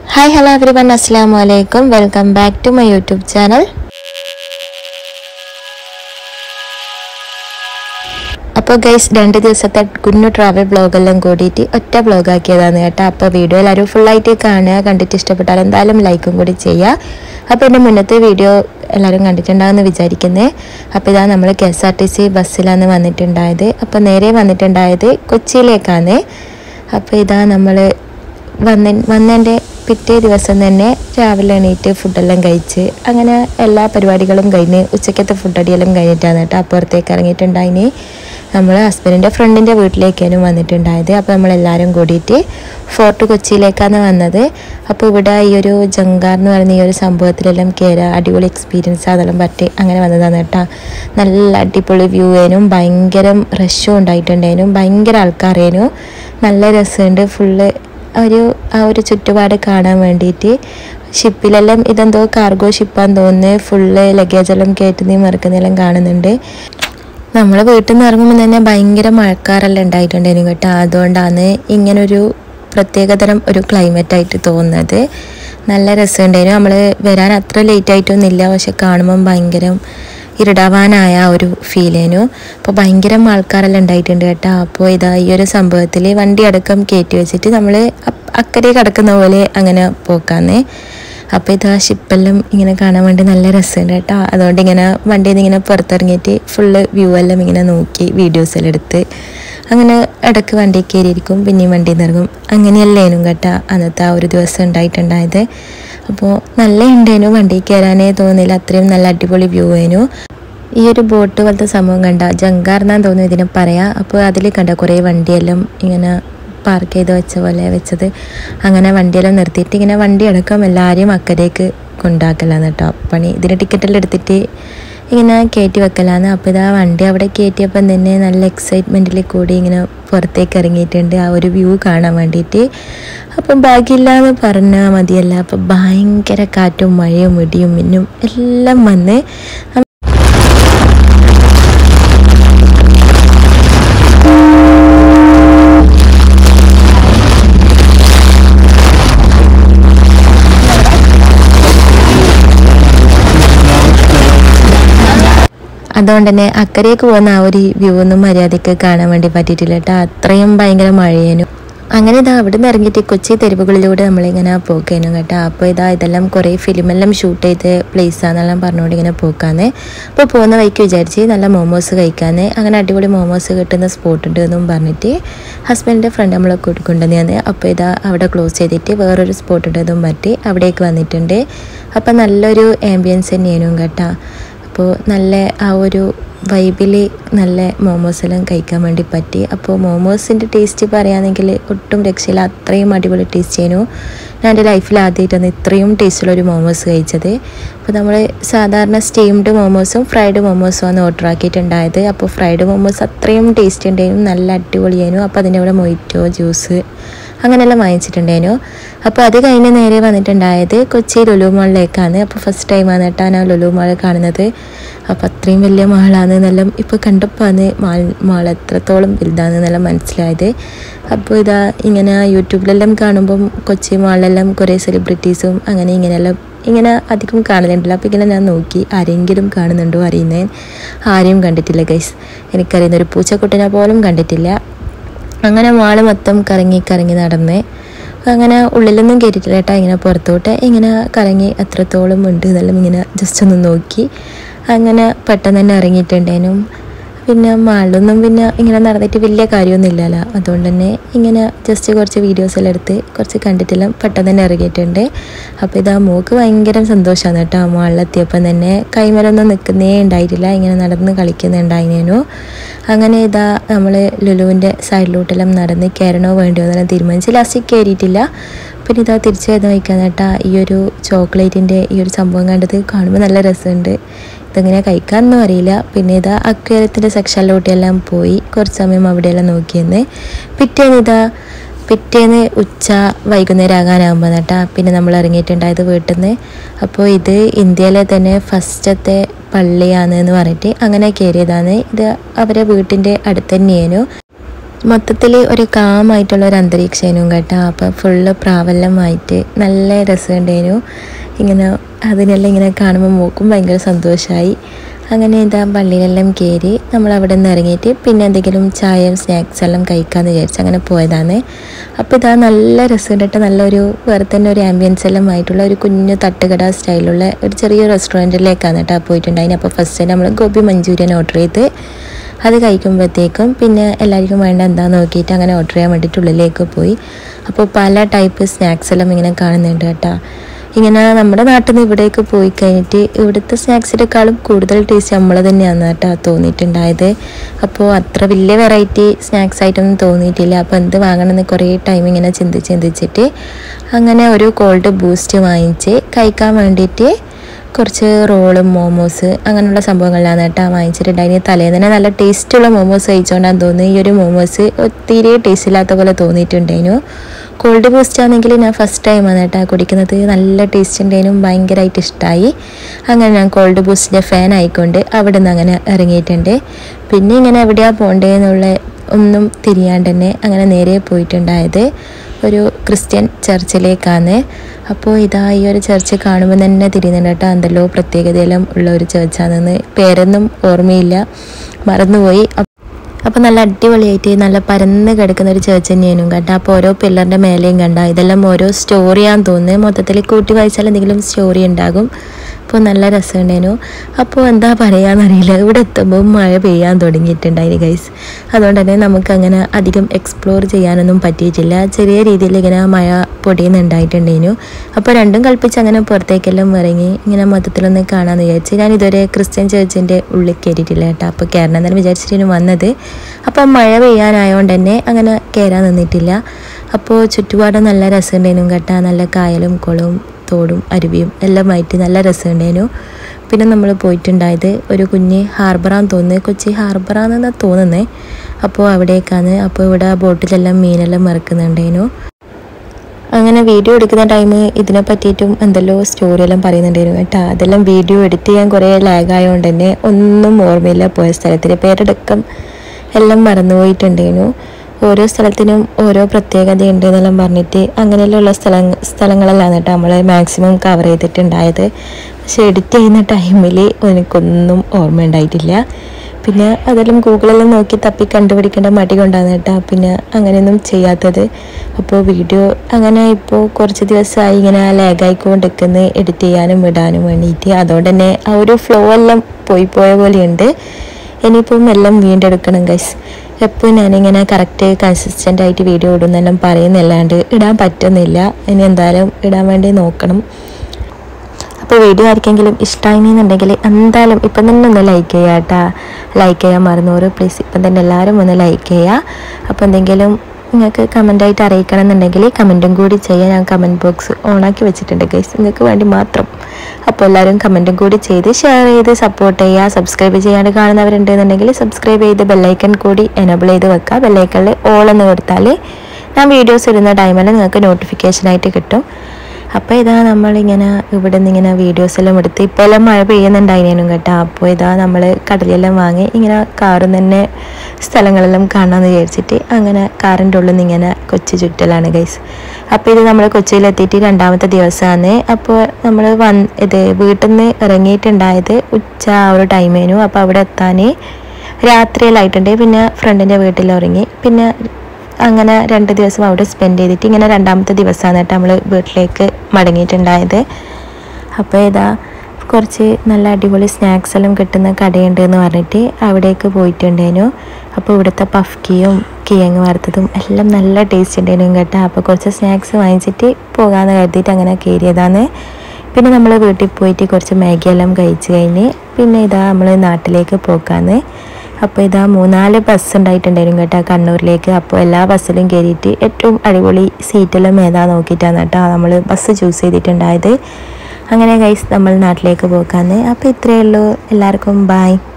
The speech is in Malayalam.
ഹായ് ഹലോ എവരി വൺ അസ്സാം വലൈക്കും welcome back to my YouTube channel അപ്പോൾ ഗൈസ് രണ്ട് ദിവസത്തെ കുഞ്ഞു ട്രാവൽ ബ്ലോഗെല്ലാം കൂടിയിട്ട് ഒറ്റ ബ്ലോഗ് ആക്കിയതാണ് കേട്ടോ അപ്പോൾ വീഡിയോ എല്ലാവരും ഫുള്ളായിട്ട് കാണുക കണ്ടിട്ട് ഇഷ്ടപ്പെട്ടാൽ എന്തായാലും ലൈക്കും കൂടി ചെയ്യുക അപ്പോൾ എൻ്റെ മുന്നത്തെ വീഡിയോ എല്ലാവരും കണ്ടിട്ടുണ്ടാകുമെന്ന് വിചാരിക്കുന്നത് അപ്പോൾ ഇതാ നമ്മൾ K S R T C ബസ്സിലാണ് വന്നിട്ടുണ്ടായത് അപ്പോൾ നേരെ വന്നിട്ടുണ്ടായത് കൊച്ചിയിലേക്കാണ് അപ്പോൾ ഇതാ നമ്മൾ വന്ന വന്നതിൻ്റെ പിറ്റേ ദിവസം തന്നെ രാവിലെ എണീറ്റ് ഫുഡെല്ലാം കഴിച്ച് അങ്ങനെ എല്ലാ പരിപാടികളും കഴിഞ്ഞ് ഉച്ചക്കത്തെ ഫുഡടിയെല്ലാം കഴിഞ്ഞിട്ടാണ് കേട്ടോ അപ്പുറത്തേക്ക് ഇറങ്ങിയിട്ടുണ്ടായിന് നമ്മൾ ഹസ്ബൻഡിൻ്റെ ഫ്രണ്ടിൻ്റെ വീട്ടിലേക്കാണ് വന്നിട്ടുണ്ടായത് അപ്പോൾ നമ്മളെല്ലാവരും കൂടിയിട്ട് ഫോർട്ട് കൊച്ചിയിലേക്കാണ് വന്നത് അപ്പോൾ ഇവിടെ ഈ ഒരു ജങ്കാർ എന്ന് പറയുന്ന ഈ ഒരു സംഭവത്തിലെല്ലാം കയറുക അടിപൊളി എക്സ്പീരിയൻസ് അതെല്ലാം പറ്റി അങ്ങനെ വന്നതാണ് കേട്ടോ നല്ല അടിപൊളി വ്യൂ ആയിരുന്നു ഭയങ്കര റഷും ഉണ്ടായിട്ടുണ്ടായിരുന്നു ഭയങ്കര ആൾക്കാരേനു നല്ല രസമുണ്ട് ഫുള്ള് ഒരു ആ ഒരു ചുറ്റുപാട് കാണാൻ വേണ്ടിയിട്ട് ഷിപ്പിലെല്ലാം ഇതെന്തോ കാർഗോ ഷിപ്പാന്ന് തോന്നുന്നു ഫുള്ള് ലഗേജെല്ലാം കയറ്റുന്നതും മറക്കുന്നതെല്ലാം കാണുന്നുണ്ട് നമ്മൾ വീട്ടിൽ നിന്ന് ഇറങ്ങുമ്പോൾ തന്നെ ഭയങ്കര മഴക്കാറെല്ലാം ഉണ്ടായിട്ടുണ്ടായിരുന്നു കേട്ടോ അതുകൊണ്ടാണ് ഇങ്ങനൊരു പ്രത്യേകതരം ഒരു ക്ലൈമറ്റ് ആയിട്ട് തോന്നുന്നത് നല്ല രസമുണ്ടായിരുന്നു നമ്മൾ വരാൻ അത്ര ലേറ്റ് ആയിട്ടൊന്നുമില്ല പക്ഷെ കാണുമ്പം ഭയങ്കര ഇരുടാവാനായ ആ ഒരു ഫീലേനു അപ്പോൾ ഭയങ്കര ആൾക്കാരെല്ലാം ഉണ്ടായിട്ടുണ്ട് കേട്ടോ അപ്പോൾ ഇതാ ഈ ഒരു സംഭവത്തിൽ വണ്ടി അടക്കം കയറ്റി വെച്ചിട്ട് നമ്മൾ അക്കരെ കിടക്കുന്ന പോലെ അങ്ങനെ പോക്കാന്നേ അപ്പോൾ ഇതാ ഷിപ്പെല്ലാം ഇങ്ങനെ കാണാൻ വേണ്ടി നല്ല രസമുണ്ട് കേട്ടോ അതുകൊണ്ട് ഇങ്ങനെ വണ്ടിയിൽ നിന്ന് ഇങ്ങനെ പുറത്തിറങ്ങിയിട്ട് ഫുള്ള് വ്യൂ എല്ലാം ഇങ്ങനെ നോക്കി വീഡിയോസ് എല്ലാം എടുത്ത് അങ്ങനെ ഇടയ്ക്ക് വണ്ടി കയറിയിരിക്കും പിന്നെയും വണ്ടിയിൽ നിന്ന് ഇറങ്ങും അങ്ങനെയല്ലേനും കേട്ടോ അന്നത്തെ ആ ഒരു ദിവസം ഉണ്ടായിട്ടുണ്ടായത് അപ്പോൾ നല്ല ഉണ്ടേനു വണ്ടി കയറാനേ തോന്നില്ല അത്രയും നല്ല അടിപൊളി വ്യൂ ആയിരുന്നു ഈ ഒരു ബോട്ട് പോലത്തെ സംഭവം കണ്ട ജങ്കാർ എന്നാണ് തോന്നുന്നു ഇതിനെ പറയാം അപ്പോൾ അതിൽ കണ്ട കുറേ വണ്ടിയെല്ലാം ഇങ്ങനെ പാർക്ക് ചെയ്ത് വെച്ച പോലെ വെച്ചത് അങ്ങനെ വണ്ടിയെല്ലാം നിർത്തിയിട്ട് ഇങ്ങനെ വണ്ടി അടക്കം എല്ലാവരെയും അക്കരേക്ക് കൊണ്ടാക്കലാന്ന് കേട്ടോ പണി ഇതിന് ടിക്കറ്റെല്ലാം എടുത്തിട്ട് ഇങ്ങനെ കയറ്റി വെക്കലാന്ന് അപ്പോൾ ഇതാ വണ്ടി അവിടെ കയറ്റിയപ്പം തന്നെ നല്ല എക്സൈറ്റ്മെൻറ്റിൽ കൂടി ഇങ്ങനെ പുറത്തേക്ക് ഇറങ്ങിയിട്ടുണ്ട് ആ ഒരു വ്യൂ കാണാൻ വേണ്ടിയിട്ട് അപ്പം ബാക്കിയില്ല എന്ന് പറഞ്ഞാൽ മതിയല്ല അപ്പം ഭയങ്കര കാറ്റും മഴയും ഇടിയും മിന്നും എല്ലാം വന്ന് അതുകൊണ്ട് തന്നെ അക്കരയ്ക്ക് പോകുന്ന ആ ഒരു വ്യൂ ഒന്നും മര്യാദയ്ക്ക് കാണാൻ വേണ്ടി പറ്റിയിട്ടില്ല കേട്ടോ അത്രയും ഭയങ്കര മഴയേനു അങ്ങനെ ഇതാ അവിടെ നിന്ന് ഇറങ്ങിയിട്ട് കൊച്ചി തെരുവുകളിലൂടെ നമ്മളിങ്ങനെ പോക്കേനു കേട്ടോ അപ്പോൾ ഇതാ ഇതെല്ലാം കുറേ ഫിലിമെല്ലാം ഷൂട്ട് ചെയ്ത് പ്ലേസാന്നെല്ലാം പറഞ്ഞുകൊണ്ട് ഇങ്ങനെ പോക്കാന്ന് അപ്പോൾ പോകുന്ന വഴിക്ക് വിചാരിച്ച് നല്ല മോമോസ് കഴിക്കാന്ന് അങ്ങനെ അടിപൊളി മോമോസ് കിട്ടുന്ന സ്പോട്ട് ഉണ്ട് എന്നും പറഞ്ഞിട്ട് ഹസ്ബൻഡിൻ്റെ ഫ്രണ്ട് നമ്മളെ കൂട്ടിക്കൊണ്ടുവന്ന് അപ്പോൾ ഇതാ അവിടെ ക്ലോസ് ചെയ്തിട്ട് വേറൊരു സ്പോട്ട് ഉണ്ട് എന്നും പറഞ്ഞിട്ട് അവിടേക്ക് വന്നിട്ടുണ്ട് അപ്പോൾ നല്ലൊരു ആംബിയൻസ് തന്നെയായിരുന്നു കേട്ടോ അപ്പോൾ നല്ല ആ ഒരു വൈബിൽ നല്ല മോമോസ് എല്ലാം കഴിക്കാൻ വേണ്ടി പറ്റി അപ്പോൾ മോമോസിൻ്റെ ടേസ്റ്റ് പറയുകയാണെങ്കിൽ ഒട്ടും രക്ഷയില്ല അത്രയും അടിപൊളി ടേസ്റ്റ് ചെയ്യുന്നു ഞാൻ എൻ്റെ ലൈഫിൽ ആദ്യമായിട്ടാണ് ഇത്രയും ടേസ്റ്റുള്ളൊരു മോമോസ് കഴിച്ചത് അപ്പോൾ നമ്മൾ സാധാരണ സ്റ്റീംഡ് മോമോസും ഫ്രൈഡ് മോമോസും ആണ് ഓർഡർ ആക്കിയിട്ടുണ്ടായത് അപ്പോൾ ഫ്രൈഡ് മോമോസ് അത്രയും ടേസ്റ്റ് ഉണ്ടായിരുന്നു നല്ല അടിപൊളിയായിരുന്നു അപ്പോൾ അതിൻ്റെ കൂടെ മൊയ്റ്റോ ജ്യൂസ് അങ്ങനെയെല്ലാം വാങ്ങിച്ചിട്ടുണ്ടായിരുന്നു അപ്പോൾ അത് കഴിഞ്ഞ് നേരെ വന്നിട്ടുണ്ടായത് കൊച്ചി ലുലു മാളിലേക്കാണ് അപ്പോൾ ഫസ്റ്റ് ടൈമാണ് കേട്ടോ ഞാൻ ലുലു മാൾ കാണുന്നത് അപ്പോൾ അത്രയും വലിയ മാളാണ് എന്നെല്ലാം ഇപ്പോൾ കണ്ടപ്പോഴാണ് മാൾ മാൾ എത്രത്തോളം വലുതാണെന്നെല്ലാം മനസ്സിലായത് അപ്പോൾ ഇതാ ഇങ്ങനെ യൂട്യൂബിലെല്ലാം കാണുമ്പം കൊച്ചി മാളിലെല്ലാം കുറേ സെലിബ്രിറ്റീസും അങ്ങനെ ഇങ്ങനെയെല്ലാം ഇങ്ങനെ അധികം കാണലുണ്ടല്ലോ അപ്പോൾ ഇങ്ങനെ ഞാൻ നോക്കി ആരെങ്കിലും കാണുന്നുണ്ടോ അറിയുന്നേ ആരെയും കണ്ടിട്ടില്ല ഗൈസ് എനിക്കറിയുന്ന ഒരു പൂച്ചക്കുട്ടിനെ പോലും കണ്ടിട്ടില്ല അങ്ങനെ മാള് മൊത്തം കറങ്ങി കറങ്ങി നടന്ന് അങ്ങനെ ഉള്ളിലൊന്നും കയറ്റിട്ടില്ല കേട്ടോ ഇങ്ങനെ പുറത്തോട്ട് ഇങ്ങനെ കറങ്ങി എത്രത്തോളം ഉണ്ട് എന്നെല്ലാം ഇങ്ങനെ ജസ്റ്റ് ഒന്ന് നോക്കി അങ്ങനെ പെട്ടെന്ന് തന്നെ ഇറങ്ങിയിട്ടുണ്ടേനും പിന്നെ മാളിലൊന്നും പിന്നെ ഇങ്ങനെ നടന്നിട്ട് വലിയ കാര്യമൊന്നും ഇല്ലല്ലോ അതുകൊണ്ട് തന്നെ ഇങ്ങനെ ജസ്റ്റ് കുറച്ച് വീഡിയോസ് എല്ലാം എടുത്ത് കുറച്ച് കണ്ടിട്ടെല്ലാം പെട്ടെന്ന് തന്നെ ഇറങ്ങിയിട്ടുണ്ട് അപ്പോൾ ഇതാ മോക്ക് ഭയങ്കര സന്തോഷമാണ് കേട്ടോ മാളിലെത്തിയപ്പം തന്നെ കൈമലൊന്നും നിൽക്കുന്നേ ഉണ്ടായിട്ടില്ല ഇങ്ങനെ നടന്ന് കളിക്കുന്നുണ്ടായിരുന്നു അങ്ങനെ ഇതാ നമ്മൾ ലുലുവിൻ്റെ സൈഡിലോട്ടെല്ലാം നടന്ന് കയറണോ വേണ്ടിയോ എന്നെല്ലാം തീരുമാനിച്ച് ലാസ്റ്റ് കയറിയിട്ടില്ല പിന്നെ ഇതാ തിരിച്ചു വരുന്ന വയ്ക്കാൻ കേട്ടാ ഈ ഒരു ചോക്ലേറ്റിൻ്റെ ഈ ഒരു സംഭവം കണ്ടത് കാണുമ്പോൾ നല്ല രസമുണ്ട് ഇതെങ്ങനെ കഴിക്കാനൊന്നും അറിയില്ല പിന്നെ ഇതാ അക്വേരത്തിൻ്റെ സെക്ഷനിലോട്ടെല്ലാം പോയി കുറച്ച് സമയം അവിടെയെല്ലാം നോക്കിയെന്ന് പിറ്റേന്ന് ഇതാ പിറ്റേന്ന് ഉച്ച വൈകുന്നേരം ആകാനാകുമ്പോൾ കേട്ടാ പിന്നെ നമ്മൾ ഇറങ്ങിയിട്ടുണ്ടായത് വീട്ടിൽ നിന്ന് അപ്പോൾ ഇത് ഇന്ത്യയിലെ തന്നെ ഫസ്റ്റത്തെ പള്ളിയാണ് എന്ന് പറഞ്ഞിട്ട് അങ്ങനെ കയറിയതാണ് ഇത് അവരെ വീട്ടിൻ്റെ അടുത്ത് തന്നെയായിരുന്നു മൊത്തത്തിൽ ഒരു കാമായിട്ടുള്ള ഒരു അന്തരീക്ഷമായിരുന്നു കേട്ടോ അപ്പോൾ ഫുള്ള് പ്രാവല്ലമായിട്ട് നല്ല രസമുണ്ടായിരുന്നു ഇങ്ങനെ അതിനെല്ലാം ഇങ്ങനെ കാണുമ്പോൾ മൂക്കും ഭയങ്കര സന്തോഷമായി അങ്ങനെ ഇതാ പള്ളിയിലെല്ലാം കയറി നമ്മൾ അവിടെ നിന്ന് ഇറങ്ങിയിട്ട് പിന്നെ എന്തെങ്കിലും ചായയും സ്നാക്സ് എല്ലാം കഴിക്കാമെന്ന് വിചാരിച്ച് അങ്ങനെ പോയതാണ് അപ്പോൾ ഇതാ നല്ല രസമുണ്ടിട്ട് നല്ലൊരു വേറെ തന്നെ ഒരു ആംബിയൻസ് എല്ലാം ആയിട്ടുള്ള ഒരു കുഞ്ഞു തട്ടുകട സ്റ്റൈലുള്ള ഒരു ചെറിയ റെസ്റ്റോറൻറ്റിലേക്കാണ് കേട്ടോ പോയിട്ടുണ്ടായിന് അപ്പോൾ ഫസ്റ്റ് നമ്മൾ ഗോപി മഞ്ചൂരിയൻ ഓർഡർ ചെയ്ത് അത് കഴിക്കുമ്പോഴത്തേക്കും പിന്നെ എല്ലാവർക്കും വേണ്ട എന്താ നോക്കിയിട്ട് അങ്ങനെ ഓർഡർ ചെയ്യാൻ വേണ്ടിയിട്ട് ഉള്ളിലേക്ക് പോയി അപ്പോൾ പല ടൈപ്പ് സ്നാക്സ് എല്ലാം ഇങ്ങനെ കാണുന്നുണ്ട് കേട്ടോ ഇങ്ങനെ നമ്മുടെ നാട്ടിൽ നിന്ന് ഇവിടേക്ക് പോയി കഴിഞ്ഞിട്ട് ഇവിടുത്തെ സ്നാക്സിനേക്കാളും കൂടുതൽ ടേസ്റ്റ് നമ്മൾ തന്നെയാണ് കേട്ടോ തോന്നിയിട്ടുണ്ടായത് അപ്പോൾ അത്ര വലിയ വെറൈറ്റി സ്നാക്സ് ആയിട്ടൊന്നും തോന്നിയിട്ടില്ല അപ്പോൾ എന്ത് വാങ്ങണമെന്ന് കുറേ ടൈം ഇങ്ങനെ ചിന്തിച്ച് ചിന്തിച്ചിട്ട് അങ്ങനെ ഒരു കോൾഡ് ബൂസ്റ്റ് വാങ്ങിച്ച് കഴിക്കാൻ വേണ്ടിയിട്ട് കുറച്ച് റോളും മോമോസ് അങ്ങനെയുള്ള സംഭവങ്ങളിലാണ് കേട്ടോ വാങ്ങിച്ചിട്ടുണ്ടായിന് തലേന്ന് തന്നെ നല്ല ടേസ്റ്റുള്ള മോമോസ് കഴിച്ചുകൊണ്ടാണ് തോന്നുന്നത് ഈ ഒരു മോമോസ് ഒത്തിരി ടേസ്റ്റ് ഇല്ലാത്ത പോലെ തോന്നിയിട്ടുണ്ടായിരുന്നു കോൾഡ് ബൂസ്റ്റ് ആണെങ്കിൽ ഞാൻ ഫസ്റ്റ് ടൈമാണ് കേട്ടോ കുടിക്കുന്നത് നല്ല ടേസ്റ്റ് ഉണ്ടായിരുന്നു ഭയങ്കരമായിട്ട് ഇഷ്ടമായി അങ്ങനെ ഞാൻ കോൾഡ് ബൂസ്റ്റിൻ്റെ ഫാൻ ആയിക്കൊണ്ട് അവിടെ നിന്ന് അങ്ങനെ ഇറങ്ങിയിട്ടുണ്ട് പിന്നെ ഇങ്ങനെ എവിടെയാണ് പോകേണ്ടതെന്നുള്ള ഒന്നും തിരിയാണ്ട് തന്നെ അങ്ങനെ നേരെ പോയിട്ടുണ്ടായത് ഒരു ക്രിസ്ത്യൻ ചർച്ചിലേക്കാണ് അപ്പോൾ ഇതാ ഈ ഒരു ചർച്ച് കാണുമ്പോൾ തന്നെ തിരിയുന്നുണ്ട് കേട്ടോ എന്തല്ലോ പ്രത്യേകതയെല്ലാം ഉള്ള ഒരു ചർച്ചാണെന്ന് പേരൊന്നും ഓർമ്മയില്ല മറന്നുപോയി അപ്പോൾ നല്ല അടിപൊളിയായിട്ട് നല്ല പരന്ന് കിടക്കുന്ന ഒരു ചേർച്ച് തന്നെയായിരുന്നു കേട്ടോ അപ്പോൾ ഓരോ പില്ലറിൻ്റെ മേലെയും കണ്ട ഇതെല്ലാം ഓരോ സ്റ്റോറിയാന്ന് തോന്നുന്നു മൊത്തത്തിൽ കൂട്ടി വായിച്ചാൽ എന്തെങ്കിലും സ്റ്റോറി ഉണ്ടാകും അപ്പോൾ നല്ല രസമുണ്ടായിരുന്നു അപ്പോൾ എന്താ പറയാന്നറിയില്ല ഇവിടെ എത്തുമ്പോൾ മഴ പെയ്യാൻ തുടങ്ങിയിട്ടുണ്ടായിരുന്നു ഗൈസ് അതുകൊണ്ട് തന്നെ നമുക്ക് അങ്ങനെ അധികം എക്സ്പ്ലോർ ചെയ്യാനൊന്നും പറ്റിയിട്ടില്ല ചെറിയ രീതിയിൽ ഇങ്ങനെ മഴ പൊടിയുന്നുണ്ടായിട്ടുണ്ടായിരുന്നു അപ്പോൾ രണ്ടും കൽപ്പിച്ച് അങ്ങനെ പുറത്തേക്കെല്ലാം ഇറങ്ങി ഇങ്ങനെ മൊത്തത്തിലൊന്ന് കാണാമെന്ന് വിചാരിച്ച് ഞാൻ ഇതുവരെ ക്രിസ്ത്യൻ ചേർച്ചിൻ്റെ ഉള്ളിൽ കയറിയിട്ടില്ല കേട്ടോ അപ്പോൾ കയറണം എന്നാലും വിചാരിച്ചിട്ടാണ് വന്നത് അപ്പോൾ മഴ പെയ്യാനായതുകൊണ്ട് തന്നെ അങ്ങനെ കയറാൻ നിന്നിട്ടില്ല അപ്പോൾ ചുറ്റുപാടും നല്ല രസമുണ്ടായിരുന്നു കേട്ടോ നല്ല കായലും കുളവും തോടും അരുവിയും എല്ലാമായിട്ട് നല്ല രസമുണ്ടായിരുന്നു പിന്നെ നമ്മൾ പോയിട്ടുണ്ടായത് ഒരു കുഞ്ഞ് ഹാർബറാന്ന് തോന്നുന്നത് കൊച്ചി ഹാർബറാണെന്നാണ് തോന്നുന്നത് അപ്പോൾ അവിടേക്കാണ് അപ്പോൾ ഇവിടെ ബോട്ടിലെല്ലാം മീനെല്ലാം ഇറക്കുന്നുണ്ടായിരുന്നു അങ്ങനെ വീഡിയോ എടുക്കുന്ന ടൈം ഇതിനെ പറ്റിയിട്ടും എന്തെല്ലോ സ്റ്റോറിയെല്ലാം പറയുന്നുണ്ടായിരുന്നു കേട്ടോ അതെല്ലാം വീഡിയോ എഡിറ്റ് ചെയ്യാൻ കുറേ ലാഗ് ആയതുകൊണ്ട് തന്നെ ഒന്നും ഓർമ്മയില്ല പോയ സ്ഥലത്തിൻ്റെ പേരടക്കം എല്ലാം മറന്നുപോയിട്ടുണ്ടായിരുന്നു ഓരോ സ്ഥലത്തിനും ഓരോ പ്രത്യേകത ഉണ്ട് എന്നെല്ലാം പറഞ്ഞിട്ട് അങ്ങനെയുള്ള സ്ഥല സ്ഥലങ്ങളെല്ലാം കേട്ടോ നമ്മൾ മാക്സിമം കവർ ചെയ്തിട്ടുണ്ടായത് പക്ഷെ എഡിറ്റ് ചെയ്യുന്ന ടൈമിൽ എനിക്കൊന്നും ഓർമ്മ ഉണ്ടായിട്ടില്ല പിന്നെ അതെല്ലാം ഗൂഗിളെല്ലാം നോക്കി തപ്പി കണ്ടുപിടിക്കേണ്ട മടി കൊണ്ടാണ് കേട്ടോ പിന്നെ അങ്ങനെയൊന്നും ചെയ്യാത്തത് അപ്പോൾ വീഡിയോ അങ്ങനെ ഇപ്പോൾ കുറച്ച് ദിവസമായി ഇങ്ങനെ ലാഗായിക്കൊണ്ടിരിക്കുന്നത് എഡിറ്റ് ചെയ്യാനും ഇടാനും വേണ്ടിയിട്ട് അതുകൊണ്ട് തന്നെ ആ ഒരു ഫ്ലോ എല്ലാം പോയി പോയ പോലെയുണ്ട് ഇനിയിപ്പം എല്ലാം വീണ്ടെടുക്കണം ഗൈസ് എപ്പോൾ ഞാനിങ്ങനെ കറക്റ്റ് കൺസിസ്റ്റൻ്റ് ആയിട്ട് വീഡിയോ ഇടുന്നെല്ലാം പറയുന്നല്ലാണ്ട് ഇടാൻ പറ്റുന്നില്ല ഇനി എന്തായാലും ഇടാൻ വേണ്ടി നോക്കണം അപ്പോൾ വീഡിയോ ആർക്കെങ്കിലും ഇഷ്ടമായിരുന്നുണ്ടെങ്കിൽ എന്തായാലും ഇപ്പം തന്നെ ഒന്ന് ലൈക്ക് ചെയ്യുക കേട്ടോ ലൈക്ക് ചെയ്യാൻ മറന്നോറ് പ്ലീസ് ഇപ്പം തന്നെ എല്ലാവരും ഒന്ന് ലൈക്ക് ചെയ്യുക അപ്പോൾ എന്തെങ്കിലും നിങ്ങൾക്ക് കമൻ്റായിട്ട് അറിയിക്കണം എന്നുണ്ടെങ്കിൽ കമൻറ്റും കൂടി ചെയ്യാൻ ഞാൻ കമൻറ്റ് ബോക്സ് ഓണാക്കി വെച്ചിട്ടുണ്ട് ഗൈസ് നിങ്ങൾക്ക് വേണ്ടി മാത്രം അപ്പോൾ എല്ലാവരും കമൻറ്റും കൂടി ചെയ്ത് ഷെയർ ചെയ്ത് സപ്പോർട്ട് ചെയ്യുക സബ്സ്ക്രൈബ് ചെയ്യാണ്ട് കാണുന്നവരുണ്ടെന്നുണ്ടെങ്കിൽ സബ്സ്ക്രൈബ് ചെയ്ത് ബെല്ലൈക്കൺ കൂടി എനബിൾ ചെയ്ത് വെക്കുക ബെല്ലൈക്കണിൽ ഓൾ എന്ന് കൊടുത്താൽ ഞാൻ വീഡിയോസ് ഇടുന്ന ടൈമിൽ നിങ്ങൾക്ക് നോട്ടിഫിക്കേഷനായിട്ട് കിട്ടും അപ്പോൾ ഇതാ നമ്മളിങ്ങനെ ഇവിടെ നിന്ന് ഇങ്ങനെ വീഡിയോസ് എല്ലാം എടുത്ത് ഇപ്പോൾ എല്ലാം മഴ പെയ്യുന്നുണ്ടായിരുന്നു കേട്ടോ അപ്പോൾ ഇതാ നമ്മൾ കടലെല്ലാം വാങ്ങി ഇങ്ങനെ കാറിൽ തന്നെ സ്ഥലങ്ങളെല്ലാം കാണാമെന്ന് വിചാരിച്ചിട്ട് അങ്ങനെ കാറിൻ്റെ ഉള്ളിൽ നിന്ന് ഇങ്ങനെ കൊച്ചു ചുറ്റലാണ് ഗൈസ് അപ്പോൾ ഇത് നമ്മൾ കൊച്ചിയിലെത്തിയിട്ട് രണ്ടാമത്തെ ദിവസമാണ് അപ്പോൾ നമ്മൾ വന്ന് ഇത് വീട്ടിൽ നിന്ന് ഇറങ്ങിയിട്ടുണ്ടായത് ഉച്ച ആ ഒരു ടൈമേനു അപ്പോൾ അവിടെ എത്താൻ രാത്രിയിലായിട്ടുണ്ട് പിന്നെ ഫ്രണ്ടിൻ്റെ വീട്ടിൽ ഇറങ്ങി പിന്നെ അങ്ങനെ രണ്ട് ദിവസം അവിടെ സ്പെൻഡ് ചെയ്തിട്ട് ഇങ്ങനെ രണ്ടാമത്തെ ദിവസമാണ് കേട്ടോ നമ്മൾ വീട്ടിലേക്ക് മടങ്ങിയിട്ടുണ്ടായത് അപ്പോൾ ഇതാ കുറച്ച് നല്ല അടിപൊളി സ്നാക്സ് എല്ലാം കിട്ടുന്ന കടയുണ്ട് എന്ന് പറഞ്ഞിട്ട് അവിടേക്ക് പോയിട്ടുണ്ടായിരുന്നു അപ്പോൾ ഇവിടുത്തെ പഫ്കിയും കിഴങ്ങ് വറുത്തതും എല്ലാം നല്ല ടേസ്റ്റ് ഉണ്ടായിരുന്നു കേട്ടോ അപ്പോൾ കുറച്ച് സ്നാക്സ് വാങ്ങിച്ചിട്ട് പോകാമെന്ന് കരുതിയിട്ട് അങ്ങനെ കയറിയതാണ് പിന്നെ നമ്മൾ വീട്ടിൽ പോയിട്ട് കുറച്ച് മാഗി എല്ലാം കഴിച്ച് കഴിഞ്ഞ് പിന്നെ ഇതാ നമ്മൾ നാട്ടിലേക്ക് പോക്കാന്ന് അപ്പോൾ ഇതാ മൂന്നാല് ബസ് ഉണ്ടായിട്ടുണ്ടായിരുന്നു കേട്ടോ കണ്ണൂരിലേക്ക് അപ്പോൾ എല്ലാ ബസ്സിലും കയറിയിട്ട് ഏറ്റവും അടിപൊളി സീറ്റെല്ലാം ഏതാ നോക്കിയിട്ടാണ് കേട്ടോ നമ്മൾ ബസ് ചൂസ് ചെയ്തിട്ടുണ്ടായത് അങ്ങനെ ഗൈസ് നമ്മൾ നാട്ടിലേക്ക് പോക്കാന്ന് അപ്പോൾ ഇത്രയേ ഉള്ളൂ എല്ലാവർക്കും ബായ്